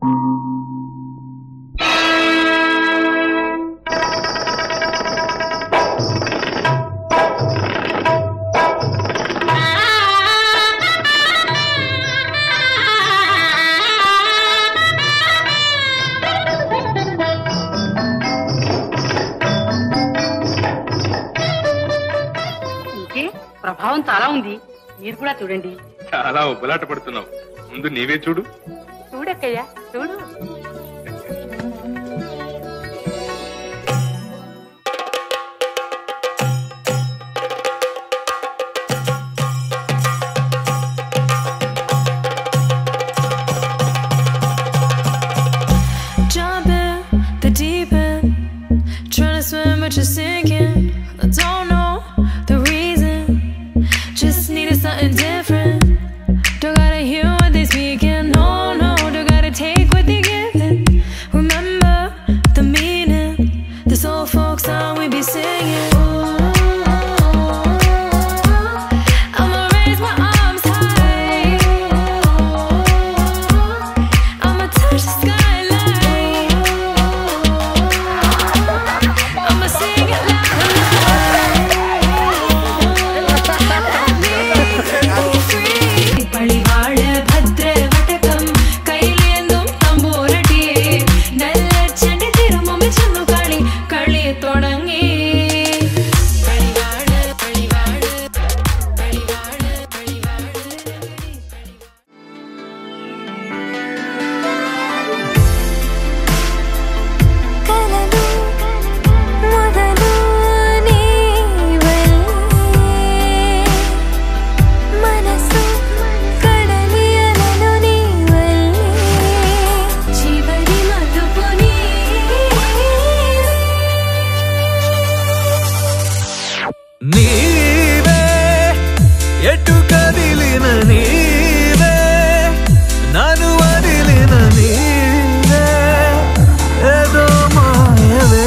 ఇంకే ప్రభావం చాలా ఉంది మీరు కూడా చూడండి చాలా ఉబ్బలాట పడుతున్నావు ముందు నీవే చూడు చూడక్కయ్యా చూడు Jump in the deep end, trying to swim but you're sinking. I don't know the reason, just needed something different. Don't gotta hear what they speaking, no, no, don't gotta take what they giving. Remember the meaning, this old folk song we be singing. I'ma raise my arms high. I'ma touch the skyline. I'ma sing it loud பழிவாழ பத்ர வட்டகம் கையிலேந்தும் தம்பூரட்டியே நல்ல சண்டை திரும்பும் ചെന്നു കളി കളി തുടങ്ങി പഴിവാഴ പഴിവാഴ പഴിവാഴ പഴിവാഴ కలలు మొదలు నీవల్లే మనసు కడలి అలలు నీవల్లే చివరి మలుపు నీవే ఎటు కదిలిన నీవే నన్ను వదిలిన నీవే ఏదో మాయవే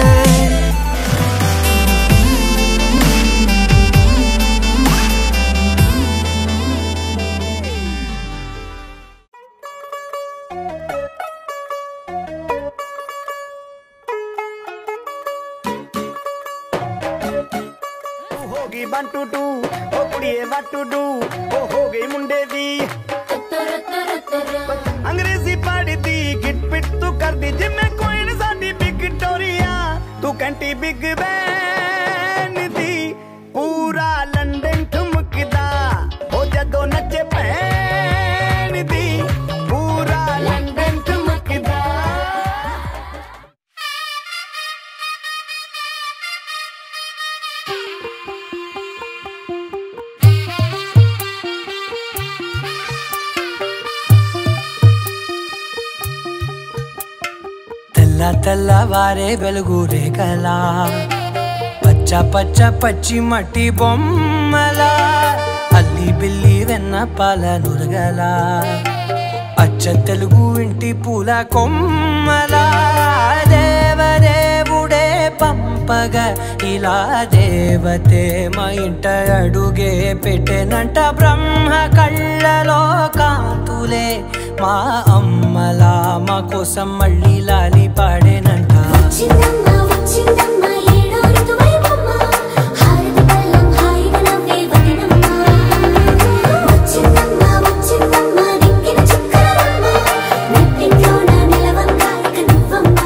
ਹੋ ਗਈ ਵਨ ਟੂ ਟੂ ਉਹ ਕੁੜੀਏ ਵਟ ਟੂ ਡੂ ਉਹ ਹੋ ਗਈ ਮੁੰਡੇ ਦੀ ਅੰਗਰੇਜ਼ੀ ਪੜ੍ਹਦੀ ਗਿੱਟ ਪਿੱਟ ਤੂੰ ਕਰਦੀ ਜਿਵੇਂ ਕੋਇਨ ਸਾਡੀ ਵਿਕਟੋਰੀਆ ਤੂੰ ਕੰਟੀ ਬਿਗ ਬੈਨ ਦੀ ਪੂਰਾ ਲੰਡਨ ਠੁਮਕਦਾ ਉਹ ਜਦੋਂ ਨੱਚੇ ਭੈਣ ਦੀ ਪੂਰਾ ਲੰਡਨ ਠੁਮਕਦਾ తెల్ల తెల్లవారే వెలుగు రేఖలా పచ్చ పచ్చ పచ్చి మట్టి బొమ్మలా అల్లి బిల్లి వెన్న పాల నురగలా అచ్చ తెలుగు ఇంటి పూల కొమ్మలా దేవదేవుడే పంపగా ఇలా దేవతే మా ఇంట అడుగే పెట్టెనంట బ్రహ్మ కళ్ళలో కాంతులే మా అమ్మలా మా కోసం మళ్ళీ లాలి పాడేనంట వచ్చిందమ్మ వచ్చిందమ్మ ఏడో ఋతువైవమ్మ హారతి పళ్ళం హాయిగా నవ్వే వదనమ్మ వచ్చిందమ్మ వచ్చిందమ్మ దిక్కిన చుక్కలమ్మ నెట్టింట్లోన నిలవంగా ఇక నువ్వమ్మ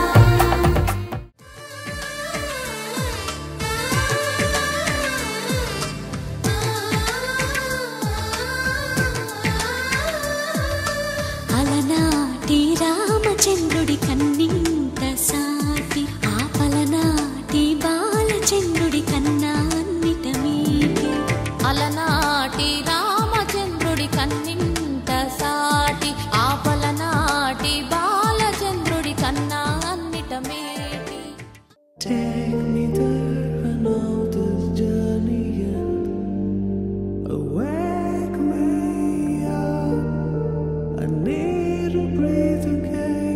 అలనాటి రామచంద్రుడి కన్నింత సాటి ఆపలనాటి బాలచంద్రుడి కన్నా అన్నిట మీటి అలనాటి రామచంద్రుడి కన్నింత సాటి ఆపలనాటి బాలచంద్రుడి కన్నా అన్నిట మేటి Take me there, I know this journey ends. Wake me up, I need to breathe again.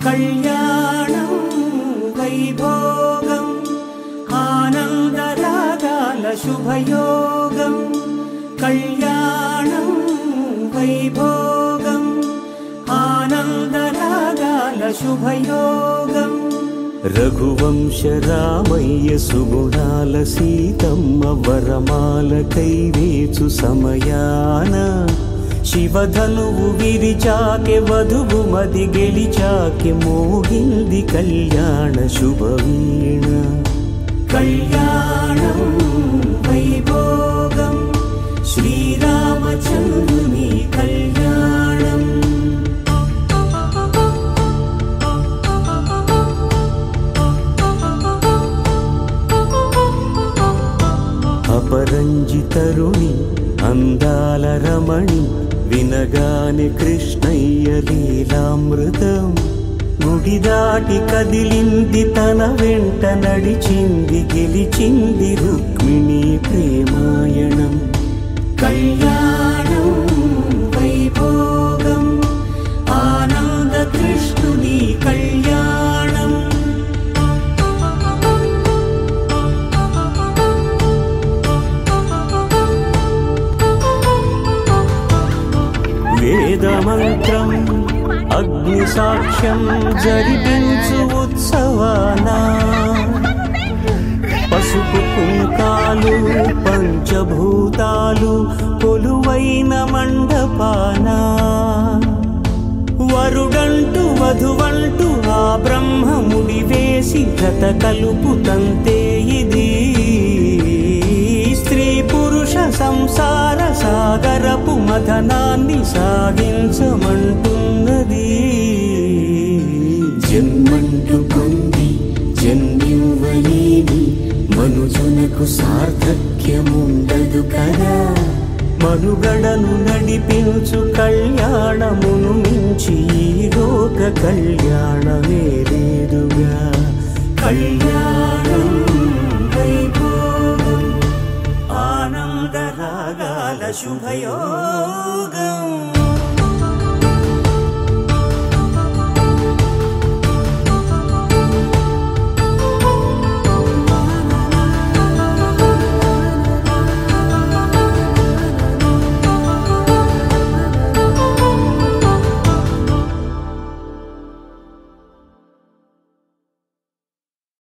కళ్యాణం వైభోగం ఆనందరాగాల శుభయోగం కళ్యాణం వైభోగం ఆనందరాగాల శుభయోగం రఘువంశ రామయ్య సుగుణాల సీతమ్మ వరమాల కైవేచు సమయాన శివధనువు విరిచాకె వధువు మది గెలిచాకె మోగింది కళ్యాణ శుభవీణ కళ్యాణం వైభోగం శ్రీరామచంద్రుని కళ్యాణం అపరంజి తరుణి అందాల రమణి వినగానే కృష్ణయ్య లీలామృతం గుడి దాటి కదిలింది తన వెంట నడిచింది గెలిచింది రుక్మిణి ప్రేమాయణం కళ్యాణం వైభోగం ఆనంద కృష్ణుని కళ్యాణం వేదమంత్రం అగ్ని సాక్ష్యం జరిపించు ఉత్సవానా పసుపు కుంకాలు పంచభూతాలు కొలువైన మండపానా వరుడంటూ వధువంటూ ఆ బ్రహ్మముడి వేసి గత కలుపుతంతే ఇది స్త్రీ పురుష సంసార సాగరపు మథనాన్ని సాగించమంటున్నది జన్మంటూ పొంది జన్మివ్వలేని మనుజునకు సార్థక్యముండదు కదా మనుగడను నడిపించు కళ్యాణమును మించి ఈ లోక కళ్యాణమే లేదుగా కళ్యాణం వైభోగం ఆనందరాగాల శుభయోగం